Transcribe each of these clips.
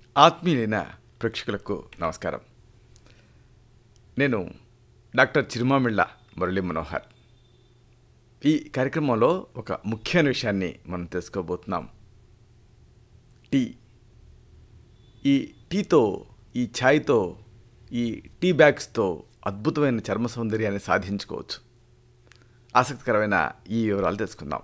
ఆత్మీయులైన ప్రేక్షకులకు నమస్కారం నేను డాక్టర్ చిరుమామిళ్ళ మురళీ మనోహర్ ఈ కార్యక్రమంలో ఒక ముఖ్యమైన విషయాన్ని మనం తెలుసుకోబోతున్నాం టీ ఈ టీతో ఈ ఛాయ్తో ఈ టీ బ్యాగ్స్తో అద్భుతమైన చర్మ సౌందర్యాన్ని సాధించుకోవచ్చు ఆసక్తికరమైన ఈ వివరాలు తెలుసుకుందాం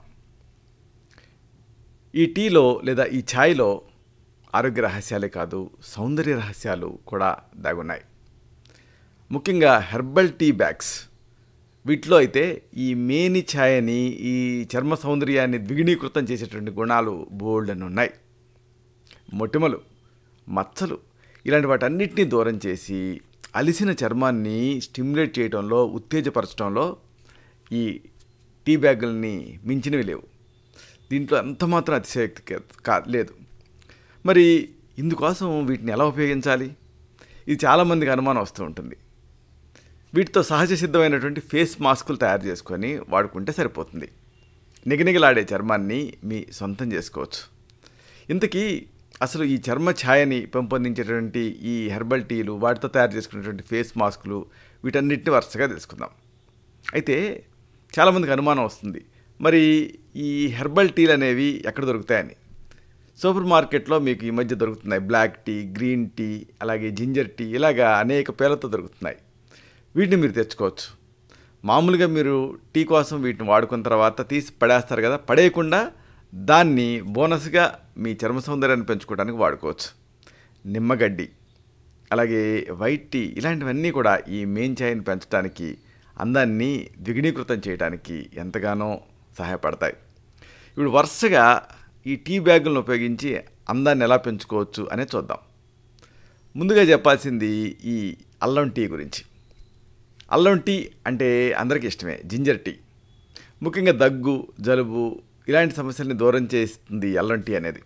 ఈ టీలో లేదా ఈ ఛాయ్లో ఆరోగ్య రహస్యాలే కాదు సౌందర్య రహస్యాలు కూడా దాగున్నాయి ముఖ్యంగా హెర్బల్ టీ బ్యాగ్స్ వీటిలో అయితే ఈ మేని ఛాయని ఈ చర్మ సౌందర్యాన్ని ద్విగుణీకృతం చేసేటువంటి గుణాలు బోల్డ్ అని ఉన్నాయి మొటిమలు మచ్చలు ఇలాంటి వాటన్నిటినీ దూరం చేసి అలిసిన చర్మాన్ని స్టిమ్యులేట్ చేయడంలో ఉత్తేజపరచడంలో ఈ టీ బ్యాగుల్ని మించినవి లేవు దీంట్లో ఎంత మాత్రం అతిశయోక్తి కా- కా లేదు మరి ఇందుకోసం వీటిని ఎలా ఉపయోగించాలి ఇది చాలామందికి అనుమానం వస్తూ ఉంటుంది వీటితో సహజ సిద్ధమైనటువంటి ఫేస్ మాస్కులు తయారు చేసుకొని వాడుకుంటే సరిపోతుంది నిగనిగలాడే చర్మాన్ని మీ సొంతం చేసుకోవచ్చు ఇంతకీ అసలు ఈ చర్మ ఛాయని పెంపొందించేటువంటి ఈ హెర్బల్ టీలు వాటితో తయారు చేసుకునేటువంటి ఫేస్ మాస్కులు వీటన్నిటిని వరుసగా తెలుసుకుందాం అయితే చాలామందికి అనుమానం వస్తుంది మరి ఈ హెర్బల్ టీలు అనేవి ఎక్కడ దొరుకుతాయని సూపర్ మార్కెట్లో మీకు ఈ మధ్య దొరుకుతున్నాయి బ్లాక్ టీ గ్రీన్ టీ అలాగే జింజర్ టీ ఇలాగా అనేక పేర్లతో దొరుకుతున్నాయి వీటిని మీరు తెచ్చుకోవచ్చు మామూలుగా మీరు టీ కోసం వీటిని వాడుకున్న తర్వాత తీసి పడేస్తారు కదా పడేయకుండా దాన్ని బోనస్గా మీ చర్మ సౌందర్యాన్ని పెంచుకోవడానికి వాడుకోవచ్చు నిమ్మగడ్డి అలాగే వైట్ టీ ఇలాంటివన్నీ కూడా ఈ మెయిన్ ఛాయ్ని పెంచడానికి అందాన్ని ద్విగుణీకృతం చేయడానికి ఎంతగానో సహాయపడతాయి ఇప్పుడు వరుసగా ఈ టీ బ్యాగులను ఉపయోగించి అందాన్ని ఎలా పెంచుకోవచ్చు అనేది చూద్దాం ముందుగా చెప్పాల్సింది ఈ అల్లం టీ గురించి అల్లం టీ అంటే అందరికీ ఇష్టమే జింజర్ టీ ముఖ్యంగా దగ్గు జలుబు ఇలాంటి సమస్యల్ని దూరం చేస్తుంది ఈ అల్లం టీ అనేది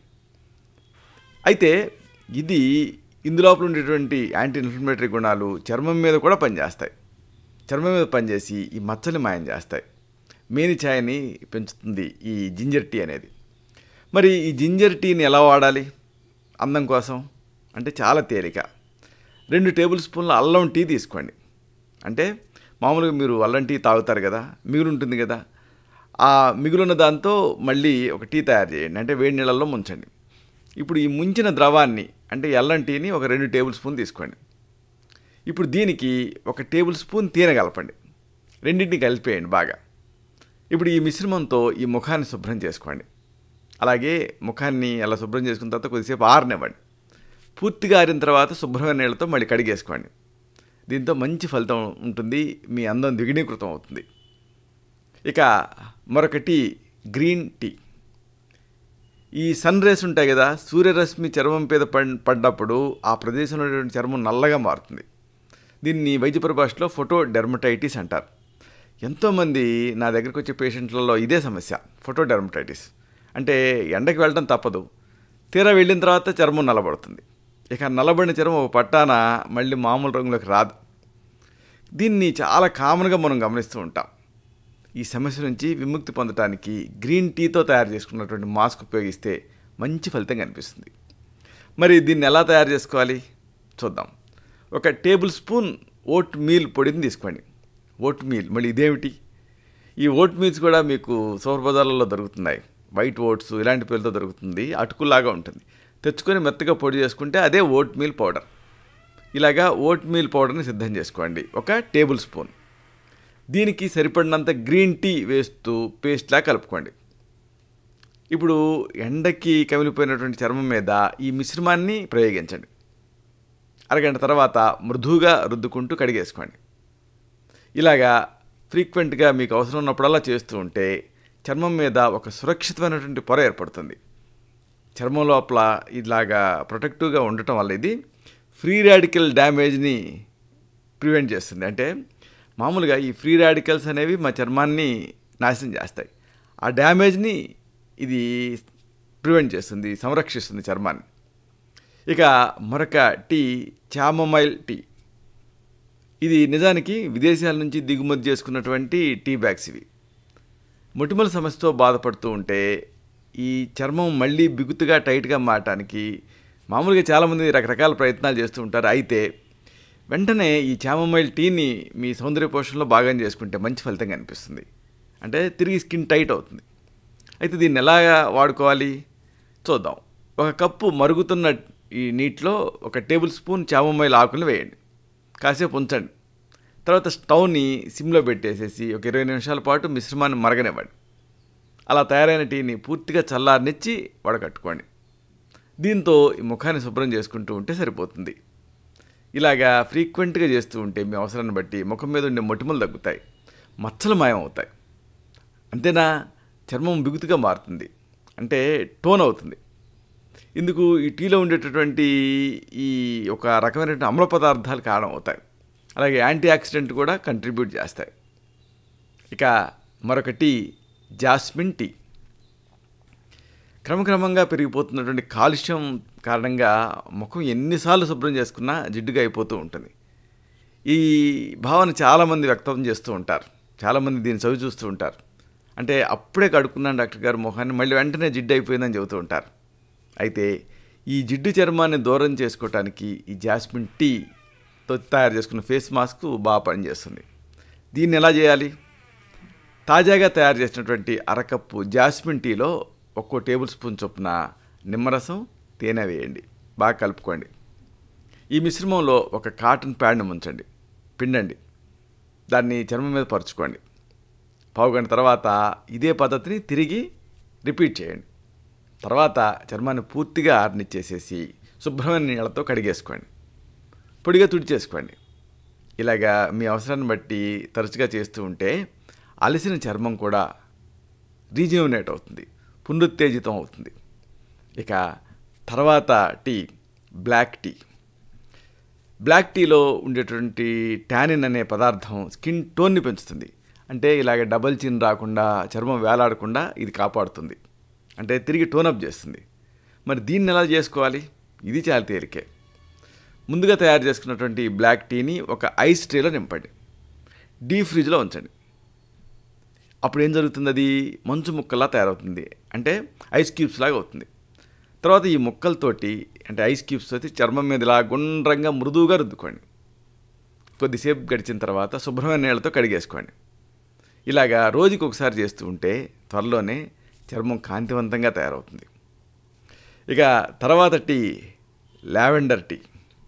అయితే ఇది ఇందులోపల ఉండేటువంటి యాంటీ ఇన్ఫ్లమేటరీ గుణాలు చర్మం మీద కూడా పనిచేస్తాయి చర్మం మీద పనిచేసి ఈ మచ్చల్ని మాయం చేస్తాయి మేని ఛాయని పెంచుతుంది ఈ జింజర్ టీ అనేది మరి ఈ జింజర్ టీని ఎలా వాడాలి అందం కోసం అంటే చాలా తేలిక రెండు టేబుల్ స్పూన్ల అల్లం టీ తీసుకోండి అంటే మామూలుగా మీరు అల్లం టీ తాగుతారు కదా మిగులు ఉంటుంది కదా ఆ మిగులున్న దాంతో మళ్ళీ ఒక టీ తయారు చేయండి అంటే వేడి నీళ్ళల్లో ముంచండి ఇప్పుడు ఈ ముంచిన ద్రవాన్ని అంటే ఈ అల్లం టీని ఒక రెండు టేబుల్ స్పూన్ తీసుకోండి ఇప్పుడు దీనికి ఒక టేబుల్ స్పూన్ తేనె కలపండి రెండింటిని కలిపేయండి బాగా ఇప్పుడు ఈ మిశ్రమంతో ఈ ముఖాన్ని శుభ్రం చేసుకోండి అలాగే ముఖాన్ని అలా శుభ్రం చేసుకున్న తర్వాత కొద్దిసేపు ఆరనివ్వండి పూర్తిగా ఆరిన తర్వాత శుభ్రమైన నీళ్ళతో మళ్ళీ కడిగేసుకోండి దీంతో మంచి ఫలితం ఉంటుంది మీ అందం ద్విగుణీకృతం అవుతుంది ఇక మరొకటి గ్రీన్ టీ ఈ సన్ రేస్ ఉంటాయి కదా సూర్యరశ్మి చర్మం మీద పడ్ పడ్డప్పుడు ఆ ప్రదేశంలో ఉన్నటువంటి చర్మం నల్లగా మారుతుంది దీన్ని వైద్య పరిభాషలో ఫోటో డెర్మటైటిస్ అంటారు ఎంతోమంది నా దగ్గరకు వచ్చే పేషెంట్లలో ఇదే సమస్య ఫోటో డెర్మటైటిస్ అంటే ఎండకి వెళ్ళడం తప్పదు తీరా వెళ్ళిన తర్వాత చర్మం నల్లబడుతుంది ఇక నల్లబడిన చర్మం ఒక పట్టాన మళ్ళీ మామూలు రంగులోకి రాదు దీన్ని చాలా కామన్గా మనం గమనిస్తూ ఉంటాం ఈ సమస్య నుంచి విముక్తి పొందడానికి గ్రీన్ టీతో తయారు చేసుకున్నటువంటి మాస్క్ ఉపయోగిస్తే మంచి ఫలితం కనిపిస్తుంది మరి దీన్ని ఎలా తయారు చేసుకోవాలి చూద్దాం ఒక టేబుల్ స్పూన్ ఓట్ మీల్ పొడిని తీసుకోండి ఓట్ మీల్ మళ్ళీ ఇదేమిటి ఈ ఓట్ మీల్స్ కూడా మీకు సూపర్ బజార్లలో దొరుకుతున్నాయి వైట్ ఓట్స్ ఇలాంటి పేర్లతో దొరుకుతుంది అటుకులాగా ఉంటుంది తెచ్చుకొని మెత్తగా పొడి చేసుకుంటే అదే ఓట్ మీల్ పౌడర్ ఇలాగా ఓట్ మీల్ పౌడర్ని సిద్ధం చేసుకోండి ఒక టేబుల్ స్పూన్ దీనికి సరిపడినంత గ్రీన్ టీ వేస్తూ పేస్ట్లా కలుపుకోండి ఇప్పుడు ఎండకి కమిలిపోయినటువంటి చర్మం మీద ఈ మిశ్రమాన్ని ప్రయోగించండి అరగంట తర్వాత మృదువుగా రుద్దుకుంటూ కడిగేసుకోండి ఇలాగా ఫ్రీక్వెంట్గా మీకు అవసరం ఉన్నప్పుడల్లా చేస్తూ ఉంటే చర్మం మీద ఒక సురక్షితమైనటువంటి పొర ఏర్పడుతుంది చర్మం లోపల ఇలాగా ప్రొటెక్టివ్గా ఉండటం వల్ల ఇది ఫ్రీ రాడికల్ డ్యామేజ్ని ప్రివెంట్ చేస్తుంది అంటే మామూలుగా ఈ ఫ్రీ రాడికల్స్ అనేవి మా చర్మాన్ని నాశనం చేస్తాయి ఆ డ్యామేజ్ని ఇది ప్రివెంట్ చేస్తుంది సంరక్షిస్తుంది చర్మాన్ని ఇక మరొక టీ చామమైల్ టీ ఇది నిజానికి విదేశాల నుంచి దిగుమతి చేసుకున్నటువంటి టీ బ్యాగ్స్ ఇవి మొటిమల సమస్యతో బాధపడుతూ ఉంటే ఈ చర్మం మళ్ళీ బిగుతుగా టైట్గా మారటానికి మామూలుగా చాలామంది రకరకాల ప్రయత్నాలు చేస్తూ ఉంటారు అయితే వెంటనే ఈ చామమైల్ టీని మీ సౌందర్య పోషణలో భాగం చేసుకుంటే మంచి ఫలితం కనిపిస్తుంది అంటే తిరిగి స్కిన్ టైట్ అవుతుంది అయితే దీన్ని ఎలాగా వాడుకోవాలి చూద్దాం ఒక కప్పు మరుగుతున్న ఈ నీటిలో ఒక టేబుల్ స్పూన్ చామమైల్ ఆకులను వేయండి కాసేపు ఉంచండి తర్వాత స్టవ్ని సిమ్లో పెట్టేసేసి ఒక ఇరవై నిమిషాల పాటు మిశ్రమాన్ని మరగనివ్వండి అలా తయారైన టీని పూర్తిగా చల్లారనిచ్చి వడకట్టుకోండి దీంతో ఈ ముఖాన్ని శుభ్రం చేసుకుంటూ ఉంటే సరిపోతుంది ఇలాగా ఫ్రీక్వెంట్గా చేస్తూ ఉంటే మీ అవసరాన్ని బట్టి ముఖం మీద ఉండే మొటిమలు తగ్గుతాయి మచ్చలు మాయమవుతాయి అంతేనా చర్మం బిగుతుగా మారుతుంది అంటే టోన్ అవుతుంది ఇందుకు ఈ టీలో ఉండేటటువంటి ఈ ఒక రకమైనటువంటి అమ్ల పదార్థాలు కారణం అవుతాయి అలాగే యాంటీ ఆక్సిడెంట్ కూడా కంట్రిబ్యూట్ చేస్తాయి ఇక మరొక టీ జాస్మిన్ టీ క్రమక్రమంగా పెరిగిపోతున్నటువంటి కాలుష్యం కారణంగా ముఖం ఎన్నిసార్లు శుభ్రం చేసుకున్నా జిడ్డుగా అయిపోతూ ఉంటుంది ఈ భావన చాలామంది వ్యక్తం చేస్తూ ఉంటారు చాలామంది దీన్ని చవి చూస్తూ ఉంటారు అంటే అప్పుడే కడుక్కున్నాను డాక్టర్ గారు ముఖాన్ని మళ్ళీ వెంటనే జిడ్డు అయిపోయిందని చెబుతూ ఉంటారు అయితే ఈ జిడ్డు చర్మాన్ని దూరం చేసుకోవటానికి ఈ జాస్మిన్ టీతో తయారు చేసుకున్న ఫేస్ మాస్క్ బాగా పనిచేస్తుంది దీన్ని ఎలా చేయాలి తాజాగా తయారు చేసినటువంటి అరకప్పు జాస్మిన్ టీలో ఒక్కో టేబుల్ స్పూన్ చొప్పున నిమ్మరసం తేనె వేయండి బాగా కలుపుకోండి ఈ మిశ్రమంలో ఒక కాటన్ ప్యాడ్ని ముంచండి పిండండి దాన్ని చర్మం మీద పరుచుకోండి పావు గంట తర్వాత ఇదే పద్ధతిని తిరిగి రిపీట్ చేయండి తర్వాత చర్మాన్ని పూర్తిగా ఆరనిచ్చేసేసి శుభ్రమైన నీళ్ళతో కడిగేసుకోండి పొడిగా తుడిచేసుకోండి ఇలాగా మీ అవసరాన్ని బట్టి తరచుగా చేస్తూ ఉంటే అలసిన చర్మం కూడా రీజ్యూమినేట్ అవుతుంది పునరుత్తేజితం అవుతుంది ఇక తర్వాత టీ బ్లాక్ టీ బ్లాక్ టీలో ఉండేటువంటి టానిన్ అనే పదార్థం స్కిన్ టోన్ని పెంచుతుంది అంటే ఇలాగ డబల్ చిన్ రాకుండా చర్మం వేలాడకుండా ఇది కాపాడుతుంది అంటే తిరిగి టోనప్ చేస్తుంది మరి దీన్ని ఎలా చేసుకోవాలి ఇది చాలా తేలికే ముందుగా తయారు చేసుకున్నటువంటి బ్లాక్ టీని ఒక ఐస్ ట్రేలో నింపండి డీప్ ఫ్రిడ్జ్లో ఉంచండి అప్పుడు ఏం జరుగుతుంది అది మంచు ముక్కలా తయారవుతుంది అంటే ఐస్ క్యూబ్స్ లాగా అవుతుంది తర్వాత ఈ ముక్కలతోటి అంటే ఐస్ క్యూబ్స్ తోటి చర్మం మీద ఇలా గుండ్రంగా మృదువుగా రుద్దుకోండి కొద్దిసేపు గడిచిన తర్వాత శుభ్రమైన నీళ్ళతో కడిగేసుకోండి ఇలాగా రోజుకి ఒకసారి చేస్తూ ఉంటే త్వరలోనే చర్మం కాంతివంతంగా తయారవుతుంది ఇక తర్వాత టీ లావెండర్ టీ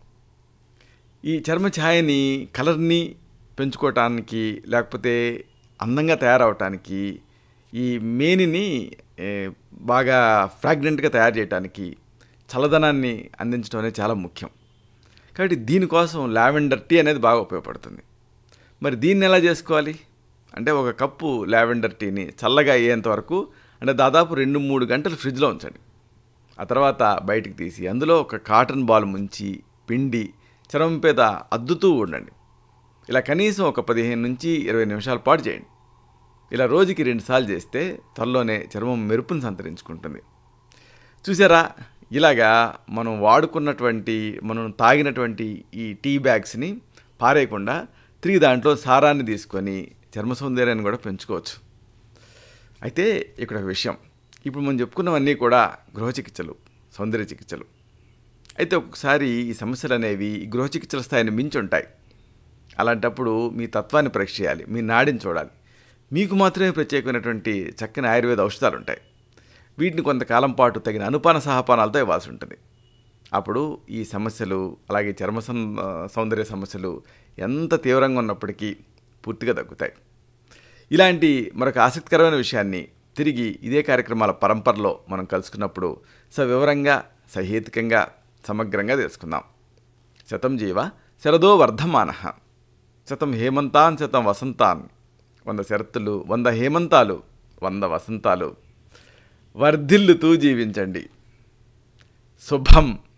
ఈ చర్మ ఛాయని కలర్ని పెంచుకోవటానికి లేకపోతే అందంగా తయారవటానికి ఈ మేనిని ఏ, బాగా ఫ్రాగ్నెంట్గా తయారు చేయడానికి చల్లదనాన్ని అందించడం అనేది చాలా ముఖ్యం కాబట్టి దీనికోసం లావెండర్ టీ అనేది బాగా ఉపయోగపడుతుంది మరి దీన్ని ఎలా చేసుకోవాలి అంటే ఒక కప్పు లావెండర్ టీని చల్లగా అయ్యేంత వరకు అంటే దాదాపు రెండు మూడు గంటలు ఫ్రిడ్జ్లో ఉంచండి ఆ తర్వాత బయటికి తీసి అందులో ఒక కాటన్ బాల్ ముంచి పిండి చర్మం మీద అద్దుతూ ఉండండి ఇలా కనీసం ఒక పదిహేను నుంచి ఇరవై నిమిషాల పాటు చేయండి ఇలా రోజుకి రెండుసార్లు చేస్తే త్వరలోనే చర్మం మెరుపును సంతరించుకుంటుంది చూసారా ఇలాగా మనం వాడుకున్నటువంటి మనం తాగినటువంటి ఈ టీ బ్యాగ్స్ని పారేయకుండా తిరిగి దాంట్లో సారాన్ని తీసుకొని చర్మ సౌందర్యాన్ని కూడా పెంచుకోవచ్చు అయితే ఇక్కడ ఒక విషయం ఇప్పుడు మనం చెప్పుకున్నవన్నీ కూడా గృహ చికిత్సలు సౌందర్య చికిత్సలు అయితే ఒక్కొక్కసారి ఈ సమస్యలు అనేవి ఈ గృహ చికిత్సల స్థాయిని మించి ఉంటాయి అలాంటప్పుడు మీ తత్వాన్ని పరీక్ష చేయాలి మీ నాడిని చూడాలి మీకు మాత్రమే ప్రత్యేకమైనటువంటి చక్కని ఆయుర్వేద ఔషధాలు ఉంటాయి వీటిని కొంతకాలం పాటు తగిన అనుపాన సహపానాలతో ఇవ్వాల్సి ఉంటుంది అప్పుడు ఈ సమస్యలు అలాగే చర్మ సం- సౌందర్య సమస్యలు ఎంత తీవ్రంగా ఉన్నప్పటికీ పూర్తిగా తగ్గుతాయి ఇలాంటి మరొక ఆసక్తికరమైన విషయాన్ని తిరిగి ఇదే కార్యక్రమాల పరంపరలో మనం కలుసుకున్నప్పుడు సవివరంగా సహేతుకంగా సమగ్రంగా తెలుసుకుందాం శతం జీవ శరదో వర్ధమాన శతం హేమంతాన్ శతం వసంతాన్ వంద శరత్తులు వంద హేమంతాలు వంద వసంతాలు వర్ధిల్లుతూ జీవించండి శుభం